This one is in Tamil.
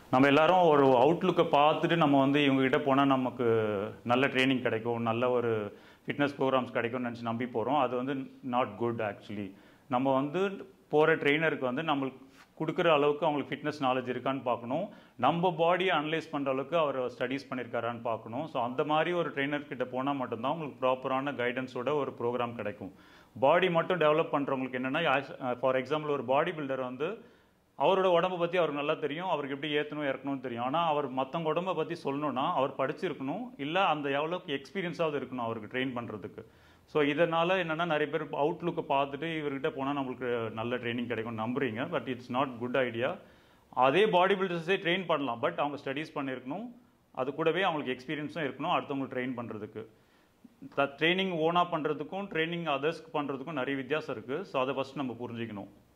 நம்ம எல்லாரும் ஒரு அவுட்லுக்கை பார்த்துட்டு நம்ம வந்து இவங்ககிட்ட போனால் நமக்கு நல்ல ட்ரைனிங் கிடைக்கும் நல்ல ஒரு ஃபிட்னஸ் ப்ரோக்ராம்ஸ் கிடைக்கும்னு நினச்சி நம்பி போகிறோம் அது வந்து நாட் குட் ஆக்சுவலி நம்ம வந்து போகிற ட்ரெயினருக்கு வந்து நம்மளுக்கு கொடுக்குற அளவுக்கு அவங்களுக்கு ஃபிட்னஸ் நாலேஜ் இருக்கான்னு பார்க்கணும் நம்ம பாடியை அனலைஸ் பண்ணுற அளவுக்கு அவர் ஸ்டடீஸ் பண்ணியிருக்காரான்னு பார்க்கணும் ஸோ அந்த மாதிரி ஒரு ட்ரெயினர் கிட்ட போனால் மட்டும்தான் உங்களுக்கு ப்ராப்பரான கைடன்ஸோட ஒரு ப்ரோக்ராம் கிடைக்கும் பாடி மட்டும் டெவலப் பண்ணுறவங்களுக்கு என்னென்னா ஃபார் எக்ஸாம்பிள் ஒரு பாடி பில்டர் வந்து அவரோட உடம்பை பற்றி அவருக்கு நல்லா தெரியும் அவருக்கு எப்படி ஏற்றணும் இறக்கணும்னு தெரியும் ஆனால் அவர் மற்றவங்க உடம்பை பற்றி சொல்லணும்னா அவர் படிச்சிருக்கணும் இல்லை அந்த எவ்வளோக்கு எக்ஸ்பீரியன்ஸாவது இருக்கணும் அவருக்கு ட்ரெயின் பண்ணுறதுக்கு ஸோ இதனால் என்னென்னா நிறைய பேர் அவுட்லுக்கை பார்த்துட்டு இவர்கிட்ட போனால் நம்மளுக்கு நல்ல ட்ரைனிங் கிடைக்கும்னு நம்புறீங்க but it's not good idea அதே பாடி பில்டர்ஸே ட்ரெயின் பண்ணலாம் பட் அவங்க ஸ்டடீஸ் பண்ணியிருக்கணும் அது கூடவே அவங்களுக்கு எக்ஸ்பீரியன்ஸும் இருக்கணும் அடுத்தவங்க ட்ரெயின் பண்ணுறதுக்கு ட்ரைனிங் ஓனாக பண்ணுறதுக்கும் ட்ரைனிங் அதர்ஸ்க்கு பண்ணுறதுக்கும் நிறைய வித்தியாசம் இருக்குது ஸோ அதை ஃபஸ்ட் நம்ம புரிஞ்சுக்கணும்